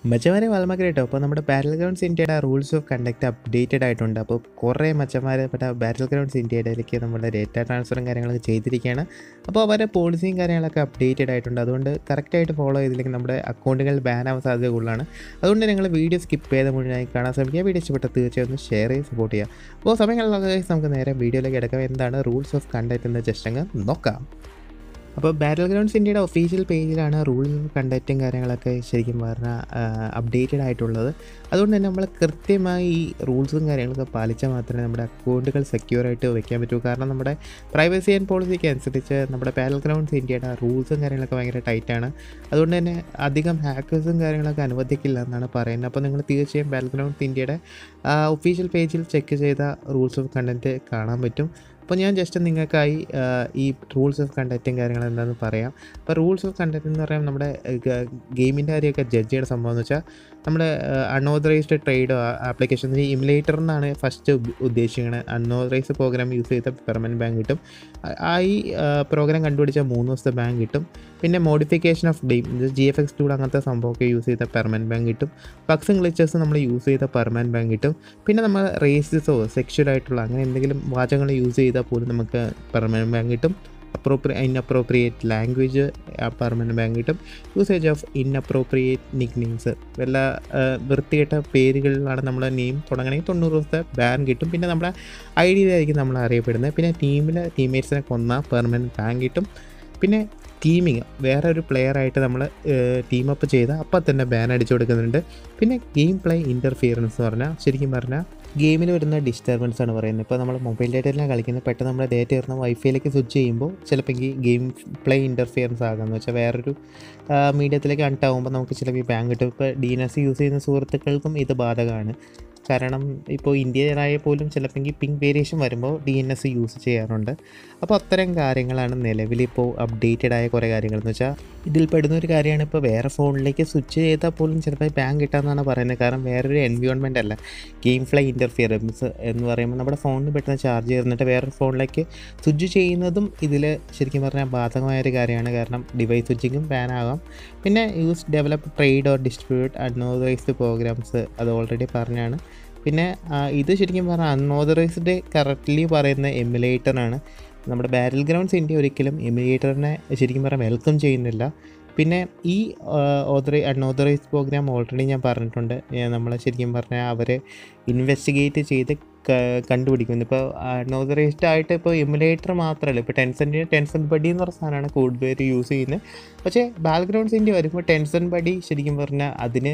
മച്ചന്മാരെ വളമൊക്കെ കേട്ടോ അപ്പോൾ നമ്മുടെ ബാറ്റിൽ ഗ്രൗണ്ട്സ് ഇന്ത്യയുടെ റൂൾസ് ഓഫ് കണ്ടക്ട് അപ്ഡേറ്റഡ് ആയിട്ടുണ്ട് അപ്പോൾ കുറേ മച്ചന്മാരെ പെട്ട ബാറ്റിൽ ഗ്രൗണ്ട്സ് ഇന്ത്യയിലേക്ക് നമ്മുടെ ഡേറ്റ ട്രാൻസ്ഫറും കാര്യങ്ങളൊക്കെ ചെയ്തിരിക്കുകയാണ് അപ്പോൾ അവരുടെ പോളിസിയും കാര്യങ്ങളൊക്കെ അപ്ഡേറ്റഡ് ആയിട്ടുണ്ട് അതുകൊണ്ട് കറക്റ്റായിട്ട് ഫോളോ ചെയ്തില്ലെങ്കിൽ നമ്മുടെ അക്കൗണ്ടുകൾ ബാൻ ആവാൻ സാധ്യത കൂടുതലാണ് അതുകൊണ്ട് നിങ്ങൾ വീഡിയോ സ്കിപ്പ് ചെയ്ത് മുഴുവനായി കാണാൻ ശ്രമിക്കുക വീഡിയോ ഇഷ്ടപ്പെട്ട തീർച്ചയായും ഒന്ന് ഷെയർ ചെയ്ത് സപ്പോർട്ട് ചെയ്യുക അപ്പോൾ സമയങ്ങളിലൊക്കെ നമുക്ക് നേരെ വീഡിയോയിലേക്ക് എടുക്കാം എന്താണ് റൂൾസ് ഓഫ് കണ്ടക്ട് എന്ന് ജസ്റ്റ് അങ്ങ് നോക്കാം അപ്പോൾ ബാറ്റിൽ ഗ്രൗണ്ട്സ് ഇന്ത്യയുടെ ഒഫീഷ്യൽ പേജിലാണ് റൂൾ കണ്ടക്റ്റും കാര്യങ്ങളൊക്കെ ശരിക്കും പറഞ്ഞാൽ അപ്ഡേറ്റഡ് ആയിട്ടുള്ളത് അതുകൊണ്ട് തന്നെ നമ്മൾ കൃത്യമായി ഈ റൂൾസും കാര്യങ്ങളൊക്കെ പാലിച്ചാൽ മാത്രമേ നമ്മുടെ അക്കൗണ്ടുകൾ സെക്യൂർ ആയിട്ട് വെക്കാൻ പറ്റൂ കാരണം നമ്മുടെ പ്രൈവസി ആൻഡ് പോളിസിക്ക് അനുസരിച്ച് നമ്മുടെ ബാറ്റിൽ ഗ്രൗണ്ട്സ് ഇന്ത്യയുടെ റൂൾസും കാര്യങ്ങളൊക്കെ ഭയങ്കര ടൈറ്റാണ് അതുകൊണ്ട് തന്നെ അധികം ഹാക്കേഴ്സും കാര്യങ്ങളൊക്കെ അനുവദിക്കില്ല എന്നാണ് പറയുന്നത് അപ്പോൾ നിങ്ങൾ തീർച്ചയായും ബാറ്റിൽ ഗ്രൗണ്ട്സ് ഇന്ത്യയുടെ ഒഫീഷ്യൽ പേജിൽ ചെക്ക് ചെയ്ത റൂൾസ് ഓഫ് കണ്ടൻറ്റ് കാണാൻ പറ്റും അപ്പോൾ ഞാൻ ജസ്റ്റ് നിങ്ങൾക്കായി ആ, ഈ റൂൾസ് ഓഫ് കണ്ടക്റ്റും കാര്യങ്ങളും എന്താണെന്ന് പറയാം അപ്പോൾ റൂൾസ് ഓഫ് കണ്ടക്റ്റ് എന്ന് പറയുമ്പോൾ നമ്മുടെ ഗെയിമിൻ്റെ കാര്യമൊക്കെ ജഡ്ജ് ചെയ്യുന്ന സംഭവം എന്ന് വെച്ചാൽ നമ്മുടെ അൺഓതറൈസ്ഡ് ട്രേഡ് ആപ്ലിക്കേഷൻ ഈ ഇമുലേറ്റർ എന്നാണ് ഫസ്റ്റ് ഉദ്ദേശിക്കുന്നത് അൺഓതറൈസ്ഡ് പ്രോഗ്രാം യൂസ് ചെയ്ത പെർമനൻറ്റ് ബാങ്ക് കിട്ടും ആ- ആ ഈ പ്രോഗ്രാം കണ്ടുപിടിച്ച മൂന്ന് ദിവസത്തെ ബാങ്ക് കിട്ടും പിന്നെ modification of game G F X tool അങ്ങനത്തെ സംഭവമൊക്കെ യൂസ് ചെയ്ത പെർമനൻറ്റ് ബാങ്ക് കിട്ടും ബക്സും ഗ്ലിച്ചേഴ്സ് നമ്മൾ യൂസ് ചെയ്ത പെർമനൻറ്റ് ബാങ്ക് കിട്ടും പിന്നെ നമ്മൾ റേസിസോ സെക്ഷൽ ആയിട്ടുള്ള അങ്ങനെ എന്തെങ്കിലും വാചകങ്ങൾ യൂസ് ചെയ്താൽ പോലും നമുക്ക് പെർമനൻറ്റ് ബാങ്ക് കിട്ടും appropriate inappropriate language permanent ban കിട്ടും usage of inappropriate nick names വല്ല ആ, വൃത്തികെട്ട പേരുകളിലാണ് നമ്മുടെ നെയിം തുടങ്ങണമെങ്കിൽ തൊണ്ണൂറ് ദിവസത്തെ ബാൻ കിട്ടും പിന്നെ നമ്മുടെ ഐ ഡിയിലായിരിക്കും നമ്മൾ അറിയപ്പെടുന്നത് പിന്നെ ടീമിലെ ടീംമേറ്റ്സിനെ കൊന്ന പെർമനൻറ്റ് ബാൻ കിട്ടും പിന്നെ ടീമിങ് വേറെ ഒരു player ആയിട്ട് നമ്മൾ ടീം അപ്പ് ചെയ്ത അപ്പം തന്നെ ബാൻ അടിച്ചു കൊടുക്കുന്നുണ്ട് പിന്നെ ഗെയിം പ്ലേ ഇൻ്റർഫിയറൻസ് എന്ന് പറഞ്ഞാൽ ശരിക്കും പറഞ്ഞാൽ ഗെയിമിൽ വരുന്ന ഡിസ്റ്റർബൻസ് ആണ് പറയുന്നത് ഇപ്പോൾ നമ്മൾ മൊബൈൽ ഡേറ്റയിലാണ് കളിക്കുന്നത് പെട്ടെന്ന് നമ്മുടെ ഡേറ്റ വരുന്ന വൈഫൈയിലേക്ക് സ്വിച്ച് ചെയ്യുമ്പോൾ ചിലപ്പോൾ ഈ ഗെയിം പ്ലേ ഇൻ്റർഫിയറൻസ് ആകാമെന്ന് വെച്ചാൽ വേറൊരു മീഡിയത്തിലേക്ക് കണക്ട് ആകുമ്പോൾ നമുക്ക് ചിലപ്പോൾ ഈ ബാങ്ക് കിട്ടും ഇപ്പോൾ ഡി എൻ എസ് യൂസ് ചെയ്യുന്ന സുഹൃത്തുക്കൾക്കും ഇത് ബാധകമാണ് കാരണം ഇപ്പോൾ ഇന്ത്യയിലായ പോലും ചിലപ്പോൾ പിങ്ക് വേരിയേഷൻ വരുമ്പോൾ ഡി എൻ എസ് യൂസ് ചെയ്യാറുണ്ട് അപ്പോൾ അത്തരം കാര്യങ്ങളാണ് നിലവിലിപ്പോൾ അപ്ഡേറ്റഡ് ആയ കുറേ കാര്യങ്ങൾ എന്ന് വെച്ചാൽ ഇതിൽ പെടുന്ന ഒരു കാര്യമാണ് ഇപ്പോൾ വേറെ ഫോണിലേക്ക് സ്വിച്ച് ചെയ്താൽ പോലും ചിലപ്പോൾ ബാങ്ക് കിട്ടാമെന്നാണ് പറയുന്നത് കാരണം വേറൊരു എൻവയോൺമെൻ്റ് അല്ല ഗെയിം ഫ്ലൈ ഇൻ്റർഫിയറൻസ് എന്ന് പറയുമ്പോൾ നമ്മുടെ ഫോണിന് പെട്ടെന്ന് ചാർജ് ചെയ്തിട്ട് വേറൊരു ഫോണിലേക്ക് സ്വിച്ച് ചെയ്യുന്നതും ഇതിൽ ശരിക്കും പറഞ്ഞാൽ ബാധകമായ ഒരു കാര്യമാണ് കാരണം ഡിവൈസ് സ്വിച്ചിങ്ങും ബാൻ ആകാം പിന്നെ use develop trade or distribute unauthorised programs അത് ഓൾറെഡി പറഞ്ഞാണ് പിന്നെ ആ, ഇത് ശരിക്കും പറഞ്ഞാൽ അൺഓതറൈസ്ഡ് കറക്റ്റ്ലി പറയുന്ന എമുലേറ്ററാണ് നമ്മുടെ ബാറ്റിൽ ഗ്രൗണ്ട്സ് ഇന്ത്യ ഒരിക്കലും എമുലേറ്ററിനെ ശരിക്കും പറഞ്ഞാൽ വെൽക്കം ചെയ്യുന്നില്ല പിന്നെ ഈ ഓതറൈ അൺഓതറൈസ്ഡ് പ്രോഗ്രാം ഓൾറെഡി ഞാൻ പറഞ്ഞിട്ടുണ്ട് നമ്മൾ ശരിക്കും പറഞ്ഞാൽ അവർ ഇൻവെസ്റ്റിഗേറ്റ് ചെയ്ത് ക- കണ്ടുപിടിക്കുന്നു ഇപ്പോൾ അൺഓതറൈസ്ഡ് ആയിട്ട് ഇപ്പോൾ എമുലേറ്റർ മാത്രമല്ല ഇപ്പോൾ ടെൻസെൻറ്റിന് ടെൻസൻ ബഡി എന്ന് പറഞ്ഞ സാധനമാണ് കൂടുതൽ പേര് യൂസ് ചെയ്യുന്നത് പക്ഷേ ബാക്ക്ഗ്രൗണ്ട്സ് ഇന്ത്യ വരുമ്പോൾ ടെൻസൺ ബഡി ശരിക്കും പറഞ്ഞാൽ അതിന്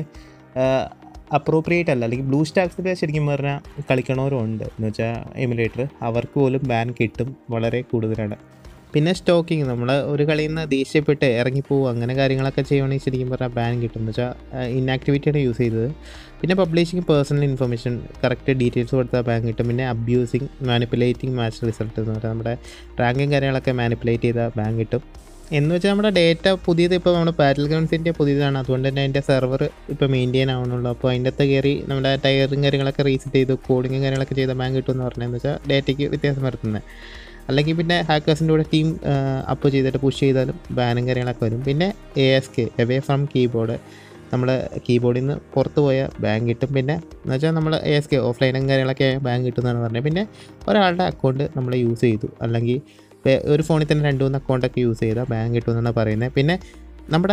അപ്രോപ്രിയേറ്റ് അല്ല അല്ലെങ്കിൽ ബ്ലൂ സ്റ്റാക്സിൽ ശരിക്കും പറഞ്ഞാൽ കളിക്കണവരും ഉണ്ട് എന്ന് വെച്ചാൽ എമുലേറ്റർ അവർക്ക് പോലും ബാൻ കിട്ടും വളരെ കൂടുതലാണ് പിന്നെ സ്റ്റോക്കിങ് നമ്മൾ ഒരു കളിയിൽ നിന്ന് ദേഷ്യപ്പെട്ട് ഇറങ്ങിപ്പോവും അങ്ങനെ കാര്യങ്ങളൊക്കെ ചെയ്യുവാണെങ്കിൽ ശരിക്കും പറഞ്ഞാൽ ബാൻ കിട്ടും എന്ന് വെച്ചാൽ ഇന്നാക്ടിവിറ്റിയാണ് യൂസ് ചെയ്തത് പിന്നെ publishing personal information correct details കൊടുത്താൽ ബാൻ കിട്ടും പിന്നെ അബ്യൂസിങ് മാനിപ്പുലേറ്റിംഗ് മാച്ച് റിസൾട്ട് എന്ന് പറഞ്ഞാൽ നമ്മുടെ റാങ്കും കാര്യങ്ങളൊക്കെ മാനിപ്പുലേറ്റ് ചെയ്താൽ ബാൻ കിട്ടും എന്ന് വെച്ചാൽ നമ്മുടെ ഡേറ്റ പുതിയത് ഇപ്പോൾ നമ്മുടെ ബാറ്റിൽ ഗ്രൗണ്ട്സിൻ്റെ പുതിയതാണ് അതുകൊണ്ട് തന്നെ അതിൻ്റെ സെർവർ ഇപ്പോൾ മെയിൻറ്റെയിൻ ആവണുള്ളൂ അപ്പോൾ അതിൻ്റെ അകത്ത് കയറി നമ്മുടെ ടയറും കാര്യങ്ങളൊക്കെ റീസെറ്റ് ചെയ്തു കോഡിങ്ങും കാര്യങ്ങളൊക്കെ ചെയ്ത ബാങ്ക് കിട്ടുമെന്ന് പറഞ്ഞതെന്ന് വെച്ചാൽ ഡേറ്റയ്ക്ക് വ്യത്യാസം വരുത്തുന്നത് അല്ലെങ്കിൽ പിന്നെ ഹാക്കേഴ്സിൻ്റെ കൂടെ ടീം അപ്പ് ചെയ്തിട്ട് പുഷ് ചെയ്താലും ബാനും കാര്യങ്ങളൊക്കെ വരും പിന്നെ A S K away from keyboard നമ്മൾ കീബോർഡിൽ നിന്ന് പുറത്ത് പോയ ബാങ്ക് കിട്ടും പിന്നെ എന്ന് വെച്ചാൽ നമ്മൾ എ എസ് കെ ഓഫ്ലൈനും കാര്യങ്ങളൊക്കെ ബാങ്ക് കിട്ടും എന്നാണ് പറഞ്ഞത് പിന്നെ ഒരാളുടെ അക്കൗണ്ട് നമ്മൾ യൂസ് ചെയ്തു അല്ലെങ്കിൽ വേ- ഒരു ഫോണിൽ തന്നെ രണ്ട് മൂന്ന് അക്കൗണ്ടൊക്കെ യൂസ് ചെയ്താൽ ബാങ്ക് കിട്ടുമെന്നാണ് പറയുന്നത് പിന്നെ നമ്മുടെ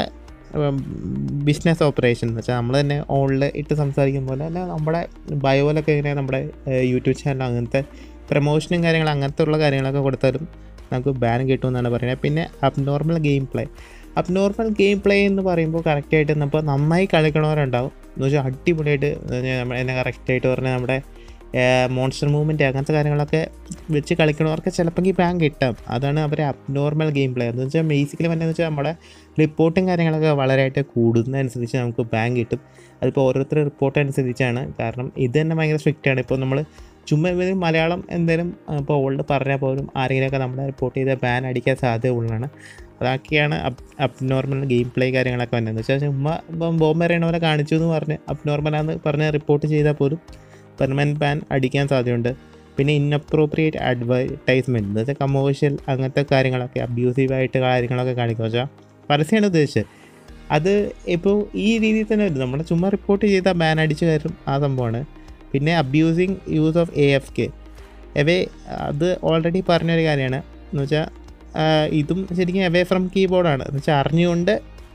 ബിസിനസ് ഓപ്പറേഷൻ എന്ന് വെച്ചാൽ നമ്മൾ തന്നെ ഓണിൽ ഇട്ട് സംസാരിക്കും പോലെ അല്ല നമ്മുടെ ബയോയിലൊക്കെ ഇങ്ങനെ നമ്മുടെ യൂട്യൂബ് ചാനൽ അങ്ങനത്തെ പ്രൊമോഷനും കാര്യങ്ങൾ അങ്ങനത്തെ ഉള്ള കാര്യങ്ങളൊക്കെ കൊടുത്താലും നമുക്ക് ബാൻ കിട്ടുമെന്നാണ് പറയുന്നത് പിന്നെ abnormal game play abnormal game play എന്ന് പറയുമ്പോൾ കറക്റ്റായിട്ട് ഇപ്പോൾ നന്നായി കളിക്കണവരുണ്ടാവും എന്ന് വെച്ചാൽ അടിപൊളിയായിട്ട് എന്നെ കറക്റ്റായിട്ട് പറഞ്ഞാൽ നമ്മുടെ മോൺസ്റ്റർ മൂവ്മെൻറ്റ് അങ്ങനത്തെ കാര്യങ്ങളൊക്കെ വെച്ച് കളിക്കണവർക്ക് ചിലപ്പോൾ ബാൻ കിട്ടാം അതാണ് അവരെ അബ്നോർമൽ ഗെയിം പ്ലേ എന്ന് വെച്ചാൽ ബേസിക്കലി വന്നതെന്ന് വെച്ചാൽ നമ്മുടെ റിപ്പോർട്ടും കാര്യങ്ങളൊക്കെ വളരെയായിട്ട് കൂടുന്നതനുസരിച്ച് നമുക്ക് ബാൻ കിട്ടും അതിപ്പോൾ ഓരോരുത്തർ റിപ്പോർട്ട് അനുസരിച്ചാണ് കാരണം ഇത് തന്നെ ഭയങ്കര സ്ട്രിക്റ്റ് ആണ് ഇപ്പോൾ നമ്മൾ ചുമ്മാ ഇവർ മലയാളം എന്തെങ്കിലും ഇപ്പോൾ ഓൾഡ് പറഞ്ഞാൽ പോലും ആരെങ്കിലുമൊക്കെ നമ്മളെ റിപ്പോർട്ട് ചെയ്ത ബാൻ അടിക്കാൻ സാധ്യത ഉള്ളതാണ് അതൊക്കെയാണ് അപ് അബ്നോർമൽ ഗെയിം പ്ലേ കാര്യങ്ങളൊക്കെ വന്നത് എന്ന് വെച്ചാൽ ചുമ്മാ ഇപ്പം ബോംബ് എറിയണവരെ കാണിച്ചു എന്ന് പറഞ്ഞ് അബ്നോർമലാന്ന് പറഞ്ഞ് റിപ്പോർട്ട് ചെയ്താൽ പോലും പെർമനൻറ്റ് ബാൻ അടിക്കാൻ സാധ്യതയുണ്ട് പിന്നെ ഇൻഅപ്രോപ്രിയേറ്റ് അഡ്വർടൈസ്മെൻറ്റ് എന്ന് വെച്ചാൽ കമേഴ്ഷ്യൽ അങ്ങനത്തെ കാര്യങ്ങളൊക്കെ അബ്യൂസീവായിട്ട് കാര്യങ്ങളൊക്കെ കാണിക്കുക വെച്ചാൽ പരസ്യമാണ് ഉദ്ദേശിച്ചത് അത് ഇപ്പോൾ ഈ രീതിയിൽ തന്നെ വരും നമ്മൾ ചുമ്മാ റിപ്പോർട്ട് ചെയ്താൽ ബാൻ അടിച്ച് കയറും ആ സംഭവമാണ് പിന്നെ abusing use of A F K away അത് ഓൾറെഡി പറഞ്ഞൊരു കാര്യമാണ് എന്ന് വെച്ചാൽ ഇതും ശരിക്കും എവേ ഫ്രം കീബോർഡാണ് എന്ന് വെച്ചാൽ അറിഞ്ഞുകൊണ്ട്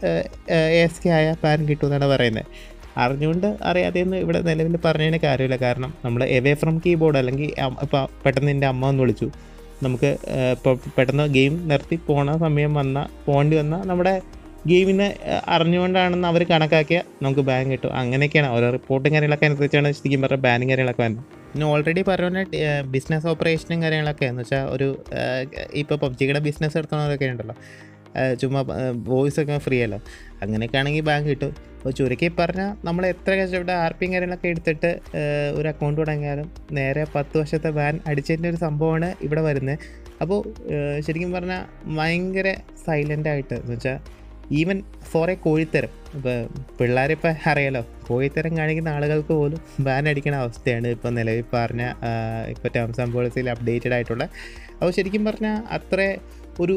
എ എസ് കെ ആയ ബാൻ കിട്ടുമെന്നാണ് പറയുന്നത് അറിഞ്ഞുകൊണ്ട് അറിയാതെയൊന്നും ഇവിടെ നിലവിൽ പറഞ്ഞതിന് കാര്യമില്ല കാരണം നമ്മൾ എവേ ഫ്രം കീബോർഡ് അല്ലെങ്കിൽ ഇപ്പോൾ പെട്ടെന്ന് എൻ്റെ അമ്മ ഒന്ന് വിളിച്ചു നമുക്ക് ഇപ്പോൾ പെട്ടെന്ന് ഗെയിം നിർത്തി പോണ സമയം വന്ന പോകേണ്ടി വന്ന നമ്മുടെ ഗെയിമിനെ അറിഞ്ഞുകൊണ്ടാണെന്ന് അവർ കണക്കാക്കിയാൽ നമുക്ക് ബാൻ കിട്ടും അങ്ങനെയൊക്കെയാണ് ഓരോ റിപ്പോർട്ടും കാര്യങ്ങളൊക്കെ അനുസരിച്ചാണ് ശരിക്കും പറഞ്ഞാൽ ബാനും കാര്യങ്ങളൊക്കെ വരുന്നത് പിന്നെ ഓൾറെഡി പറഞ്ഞ ബിസിനസ് ഓപ്പറേഷനും കാര്യങ്ങളൊക്കെ എന്ന് വെച്ചാൽ ഒരു ഇപ്പോൾ പബ്ജിയുടെ ബിസിനസ് നടത്തുന്നവരൊക്കെ ഉണ്ടല്ലോ ചുമ്മാ വോയിസ് ഒക്കെ ഫ്രീ അല്ലോ അങ്ങനെയൊക്കെ ആണെങ്കിൽ ബാങ്ക് കിട്ടും അപ്പോൾ ചുരുക്കി പറഞ്ഞാൽ നമ്മൾ എത്ര കഷ്ടപ്പെട്ട ആർ പിയും കാര്യങ്ങളൊക്കെ എടുത്തിട്ട് ഒരു അക്കൗണ്ട് തുടങ്ങിയാലും നേരെ പത്ത് വർഷത്തെ ബാൻ അടിച്ചതിൻ്റെ ഒരു സംഭവമാണ് ഇവിടെ വരുന്നത് അപ്പോൾ ശരിക്കും പറഞ്ഞാൽ ഭയങ്കര സൈലൻ്റ് ആയിട്ട് എന്ന് വെച്ചാൽ ഈവൻ ഫോർ എ കോഴിത്തരം ഇപ്പോൾ പിള്ളേരിപ്പോൾ അറിയാലോ കോഴിത്തരം കാണിക്കുന്ന ആളുകൾക്ക് പോലും ബാൻ അടിക്കുന്ന അവസ്ഥയാണ് ഇപ്പോൾ നിലവിൽ പറഞ്ഞ ഇപ്പോൾ ടേംസ് ആൻഡ് പോളിസിയിൽ അപ്ഡേറ്റഡ് ആയിട്ടുള്ള അപ്പോൾ ശരിക്കും പറഞ്ഞാൽ അത്ര ഒരു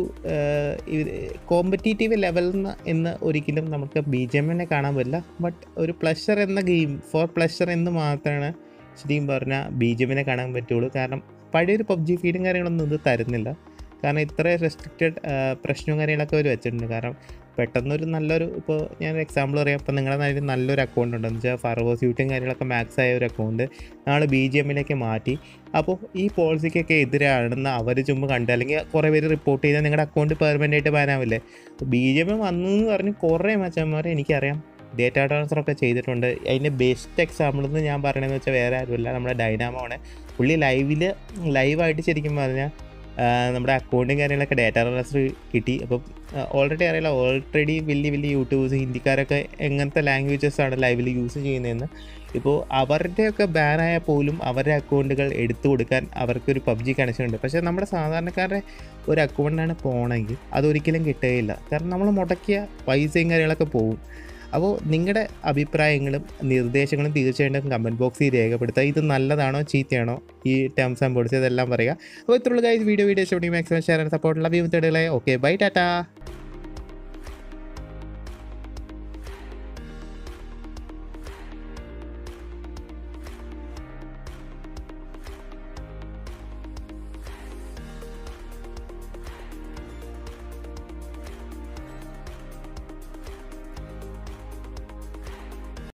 കോമ്പറ്റീറ്റീവ് ലെവലിൽ നിന്ന് എന്ന് ഒരിക്കലും നമുക്ക് ബി ജി എമ്മിനെ കാണാൻ പറ്റില്ല ബട്ട് ഒരു പ്ലഷർ എന്ന ഗെയിം ഫോർ പ്ലഷർ എന്ന് മാത്രമാണ് ശരിക്കും പറഞ്ഞാൽ ബി ജി എമ്മിനെ കാണാൻ പറ്റുള്ളൂ കാരണം പഴയൊരു പബ്ജി ഫീലും കാര്യങ്ങളൊന്നും ഇത് തരുന്നില്ല കാരണം ഇത്ര റെസ്ട്രിക്റ്റഡ് പ്രശ്നവും കാര്യങ്ങളൊക്കെ അവർ വെച്ചിട്ടുണ്ട് കാരണം പെട്ടെന്നൊരു നല്ലൊരു ഇപ്പോൾ ഞാൻ എക്സാമ്പിൾ പറയാം ഇപ്പോൾ നിങ്ങളുടെ നാട്ടിൽ നല്ലൊരു അക്കൗണ്ട് ഉണ്ടെന്ന് വെച്ചാൽ ഫർവോസ് യൂട്ടും കാര്യങ്ങളൊക്കെ മാക്സ് ആയ ഒരു അക്കൗണ്ട് നാൾ ബി ജി എമ്മിലേക്ക് മാറ്റി അപ്പോൾ ഈ പോളിസിക്കൊക്കെ എതിരാണെന്ന് അവർ ചുമ്മാ കണ്ട് അല്ലെങ്കിൽ കുറേ പേര് റിപ്പോർട്ട് ചെയ്താൽ നിങ്ങളുടെ അക്കൗണ്ട് പെർമനൻ്റ് ആയിട്ട് ബാനാവില്ലേ ബി ജി എം വന്നു എന്ന് പറഞ്ഞ് കുറേ മച്ചന്മാരെ എനിക്കറിയാം ഡേറ്റ ട്രാൻസ്ഫർ ഒക്കെ ചെയ്തിട്ടുണ്ട് അതിൻ്റെ ബെസ്റ്റ് എക്സാമ്പിൾ എന്ന് ഞാൻ പറയണതെന്ന് വെച്ചാൽ വേറെ ആരുമില്ല നമ്മുടെ ഡൈനാമോ ആണ് പുള്ളി ലൈവിൽ ലൈവായിട്ട് ശരിക്കും പറഞ്ഞാൽ നമ്മുടെ അക്കൗണ്ടും കാര്യങ്ങളൊക്കെ ഡേറ്റ ട്രാൻസ്ഫർ കിട്ടി അപ്പം ഓൾറെഡി അറിയില്ല ഓൾറെഡി വലിയ വലിയ യൂട്യൂബേഴ്സ് ഹിന്ദിക്കാരൊക്കെ എങ്ങനത്തെ ലാംഗ്വേജസ് ആണ് ലൈവിൽ യൂസ് ചെയ്യുന്നതെന്ന് ഇപ്പോൾ അവരുടെയൊക്കെ ബാനായാൽ പോലും അവരുടെ അക്കൗണ്ടുകൾ എടുത്തു കൊടുക്കാൻ അവർക്കൊരു പബ്ജി കണക്ഷൻ ഉണ്ട് പക്ഷേ നമ്മുടെ സാധാരണക്കാരുടെ ഒരു അക്കൗണ്ടാണ് പോകണമെങ്കിൽ അതൊരിക്കലും കിട്ടുകയില്ല കാരണം നമ്മൾ മുടക്കിയ പൈസയും കാര്യങ്ങളൊക്കെ പോകും അപ്പോൾ നിങ്ങളുടെ അഭിപ്രായങ്ങളും നിർദ്ദേശങ്ങളും തീർച്ചയായിട്ടും കമൻറ്റ് ബോക്സിൽ രേഖപ്പെടുത്തുക ഇത് നല്ലതാണോ ചീത്തയാണോ ഈ ടേംസ് ആൻഡ് പോളിസി അതെല്ലാം പറയുക അപ്പോൾ ഇത്രയുള്ള കാര്യം വീഡിയോ വീഡിയോ ഇഷ്ടപ്പെടും maximum share support love you തേടുകളെ ഓക്കെ ബൈ ടാറ്റാ